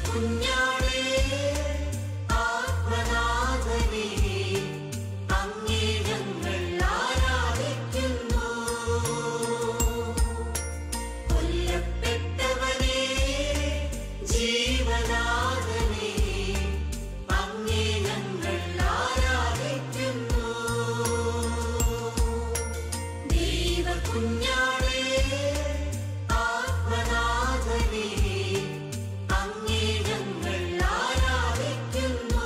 ദൈവകുഞ്ഞാടേ ആത്മനാഥനേ അങ്ങേ ഞങ്ങൾ ആരാധിക്കുന്നു കൊല്ലപ്പെട്ടവനേ ജീവനാഥനേ അങ്ങേ ഞങ്ങൾ ആരാധിക്കുന്നു ദൈവകുഞ്ഞാടേ ആത്മനാഥനേ അങ്ങേ ഞങ്ങൾ ആരാധിക്കുന്നു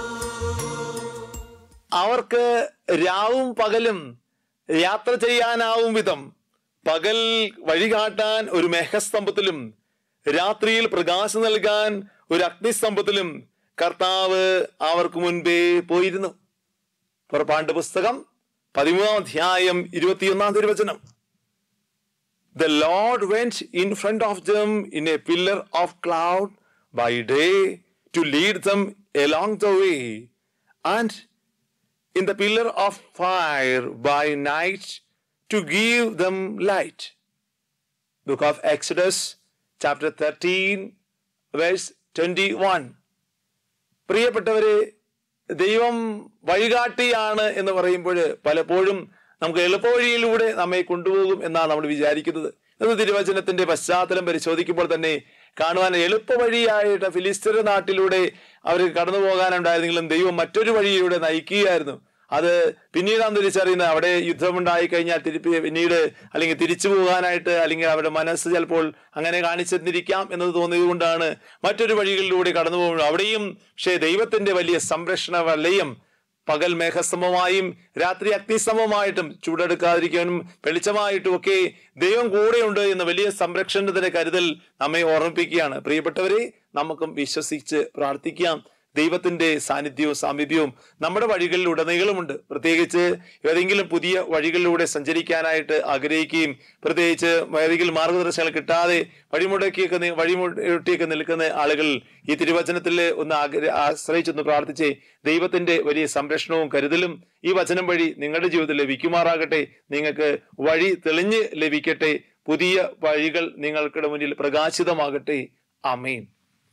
അവർക്ക് രാവും പകലും യാത്ര ചെയ്യാനാവും വിധം പകൽ വഴികാട്ടാൻ ഒരു മേഘസ്തംഭത്തിലും രാത്രിയിൽ പ്രകാശം നൽകാൻ ഒരു അഗ്നിസ്തംഭത്തിലും കർത്താവ് അവർക്ക് മുൻപേ പോയിരുന്നു പുറപ്പാണ്ട് പുസ്തകം പതിമൂന്നാം അധ്യായം ഇരുപത്തിയൊന്നാം തിരുവചനം The Lord went in front of them in a pillar of cloud by day to lead them along the way, and in the pillar of fire by night to give them light. Book of Exodus, chapter 13, verse 21. പ്രിയപ്പെട്ടവരെ ദൈവം വഴികാട്ടിയാണ് എന്ന് പറയുമ്പോൾ പലപ്പോഴും നമുക്ക് എളുപ്പവഴിയിലൂടെ നമ്മെ കൊണ്ടുപോകും എന്നാണ് നമ്മൾ വിചാരിക്കുന്നത് എന്ന് തിരുവചനത്തിന്റെ പശ്ചാത്തലം പരിശോധിക്കുമ്പോൾ തന്നെ കാണുവാൻ എളുപ്പവഴിയായിട്ട് ഫിലിസ്തീൻ നാട്ടിലൂടെ അവർ കടന്നു പോകാനുണ്ടായിരുന്നെങ്കിലും ദൈവം മറ്റൊരു വഴിയിലൂടെ നയിക്കുകയായിരുന്നു അത് പിന്നീടാണ് തിരിച്ചറിയുന്നത് അവിടെ യുദ്ധമുണ്ടായി കഴിഞ്ഞാൽ തിരിപ്പി പിന്നീട് അല്ലെങ്കിൽ തിരിച്ചു പോകാനായിട്ട് അല്ലെങ്കിൽ അവരുടെ മനസ്സ് ചിലപ്പോൾ അങ്ങനെ കാണിച്ചെന്നിരിക്കാം എന്നത് തോന്നിയത് കൊണ്ടാണ് മറ്റൊരു വഴികളിലൂടെ കടന്നു പോകുന്നത് അവിടെയും പക്ഷേ ദൈവത്തിന്റെ വലിയ സംരക്ഷണ വലയം പകൽ മേഘസ്തംഭമായും രാത്രി അഗ്നിസ്തംഭമായിട്ടും ചൂടെടുക്കാതിരിക്കാനും വെളിച്ചമായിട്ടും ഒക്കെ ദൈവം കൂടെയുണ്ട് എന്ന വലിയ സംരക്ഷണത്തിന്റെ കരുതൽ നമ്മെ ഓർമ്മിപ്പിക്കുകയാണ് പ്രിയപ്പെട്ടവരെ നമുക്കും വിശ്വസിച്ച് പ്രാർത്ഥിക്കാം ദൈവത്തിന്റെ സാന്നിധ്യവും സാമീപ്യവും നമ്മുടെ വഴികളിൽ ഉടനീളമുണ്ട് പ്രത്യേകിച്ച് ഏതെങ്കിലും പുതിയ വഴികളിലൂടെ സഞ്ചരിക്കാനായിട്ട് ആഗ്രഹിക്കുകയും പ്രത്യേകിച്ച് ഏതെങ്കിലും മാർഗദർശനങ്ങൾ കിട്ടാതെ വഴിമുടക്കിയൊക്കെ നി- വഴിമുട്ടിയൊക്കെ നിൽക്കുന്ന ആളുകൾ ഈ തിരുവചനത്തിൽ ഒന്ന് ആഗ്ര- ആശ്രയിച്ചൊന്ന് പ്രാർത്ഥിച്ച് ദൈവത്തിന്റെ വലിയ സംരക്ഷണവും കരുതലും ഈ വചനം വഴി നിങ്ങളുടെ ജീവിതത്തിൽ ലഭിക്കുമാറാകട്ടെ നിങ്ങൾക്ക് വഴി തെളിഞ്ഞ് ലഭിക്കട്ടെ പുതിയ വഴികൾ നിങ്ങൾക്കിടെ മുന്നിൽ പ്രകാശിതമാകട്ടെ അമീൻ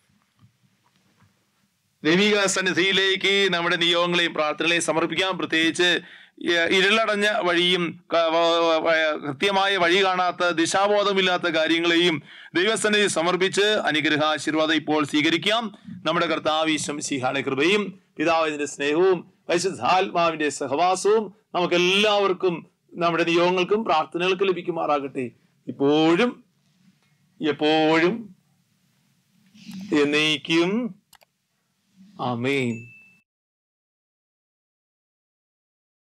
ദൈവിക സന്നിധിയിലേക്ക് നമ്മുടെ നിയോഗങ്ങളെയും പ്രാർത്ഥനകളെയും സമർപ്പിക്കാം പ്രത്യേകിച്ച് ഈ ഇരുളടഞ്ഞ വഴിയും ക- വ- വ- വ- കൃത്യമായ വഴി കാണാത്ത ദിശാബോധമില്ലാത്ത കാര്യങ്ങളെയും ദൈവസന്നിധി സമർപ്പിച്ച് അനുഗ്രഹ ആശീർവാദം ഇപ്പോൾ സ്വീകരിക്കാം നമ്മുടെ കർത്താവീശം സിഹാന കൃപയും പിതാവിന്റെ സ്നേഹവും പരിശുദ്ധാത്മാവിന്റെ സഹവാസവും നമുക്ക് എല്ലാവർക്കും നമ്മുടെ നിയോഗങ്ങൾക്കും പ്രാർത്ഥനകൾക്കും ലഭിക്കുമാറാകട്ടെ ഇപ്പോഴും എപ്പോഴും എന്നേക്കും Amém.